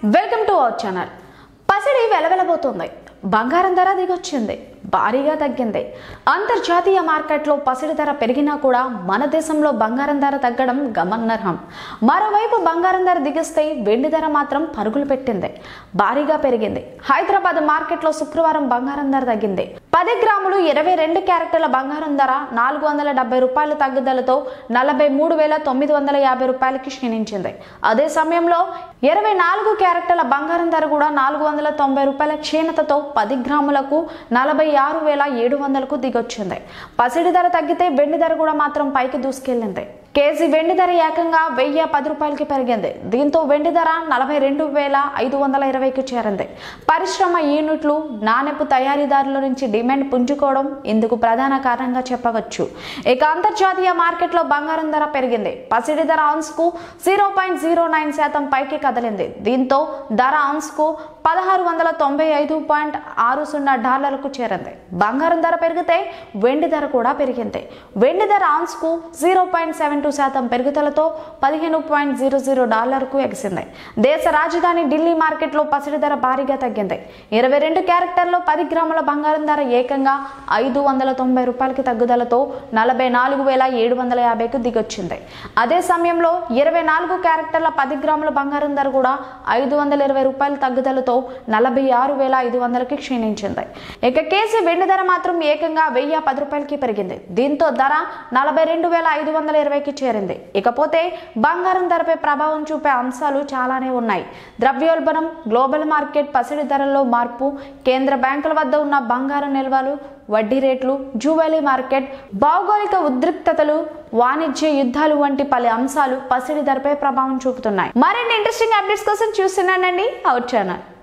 welcome to our channel పసిడి వెలవెలబోతుంది బంగారం ధర దిగొచ్చింది భారీగా తగ్గింది అంతర్జాతీయ మార్కెట్లో పసిడి ధర పెరిగినా కూడా మన దేశంలో బంగారం ధర తగ్గడం గమనార్హం మరోవైపు బంగారం ధర దిగిస్తే వెండి ధర మాత్రం పరుగులు పెట్టింది భారీగా పెరిగింది హైదరాబాద్ మార్కెట్లో శుక్రవారం బంగారం ధర తగ్గింది పది గ్రాములు ఇరవై రెండు క్యారెక్టర్ల బంగారం ధర నాలుగు వందల డెబ్బై రూపాయల తగ్గుదలతో నలభై మూడు వేల తొమ్మిది వందల యాభై రూపాయలకి క్షీణించింది అదే సమయంలో ఇరవై నాలుగు క్యారెక్టర్ల బంగారం ధర కూడా నాలుగు వందల తొంభై రూపాయల క్షీణతతో పది గ్రాములకు నలభై ఆరు వేల ఏడు వందలకు దిగొచ్చింది పసిడి ధర తగ్గితే వెండి ధర కూడా మాత్రం పైకి దూసుకెళ్లింది కేజీ వెండి ధర ఏకంగా వెయ్యి పది రూపాయలకి పెరిగింది దీంతో వెండి ధర నలభై రెండు వేల ఐదు వందల ఇరవైకి చేరింది పరిశ్రమ యూనిట్లు నాణెపు తయారీదారుల నుంచి డిమాండ్ పుంజుకోవడం ఇందుకు ప్రధాన కారణంగా చెప్పవచ్చు ఇక అంతర్జాతీయ మార్కెట్లో బంగారం ధర పెరిగింది పసిడి ధర కు జీరో పాయింట్ జీరో నైన్ శాతం పైకి కదిలింది దీంతో ధర కు పదహారు వందల తొంభై ఐదు పాయింట్ ఆరు సున్నా డాలర్లకు చేరింది బంగారం ధర పెరిగితే వెండి ధర కూడా పెరిగింది వెండి ధర కు జీరో పాయింట్ సెవెన్ టూ శాతం పెరుగుదలతో పదిహేను పాయింట్ జీరో జీరో డాలర్కు ఎగిసింది దేశ రాజధాని ఢిల్లీ మార్కెట్లో పసిడి ధర భారీగా తగ్గింది ఇరవై రెండు క్యారెక్టర్లో పది గ్రాముల బంగారం ధర ఏకంగా ఐదు వందల తొంభై రూపాయలకి తగ్గుదలతో నలభై నాలుగు వేల ఏడు వందల యాభైకు దిగొచ్చింది అదే సమయంలో ఇరవై నాలుగు క్యారెక్టర్ల పది గ్రాముల బంగారం ధర కూడా ఐదు వందల ఇరవై రూపాయల తగ్గుదలతో నలభై ఆరు వేల ఐదు వందలకి క్షీణించింది ఇక కేజీ వెండి ధర మాత్రం ఏకంగా వెయ్యి పది రూపాయలకి పెరిగింది దీంతో ధర నలభై రెండు వేల ఐదు వందల ఇరవైకి చేరింది ఇకపోతే బంగారం ధరపై ప్రభావం చూపే అంశాలు చాలానే ఉన్నాయి ద్రవ్యోల్బణం గ్లోబల్ మార్కెట్ పసిడి ధరల్లో మార్పు కేంద్ర బ్యాంకుల వద్ద ఉన్న బంగారం నిల్వలు వడ్డీ రేట్లు జ్యువెలరీ మార్కెట్ భౌగోళిక ఉద్రిక్తతలు వాణిజ్య యుద్ధాలు వంటి పలు అంశాలు పసిడి ధరపై ప్రభావం చూపుతున్నాయి మరిన్ని ఇంట్రెస్టింగ్ అప్డేట్స్ కోసం చూస్తున్నానండి అవర్ ఛానల్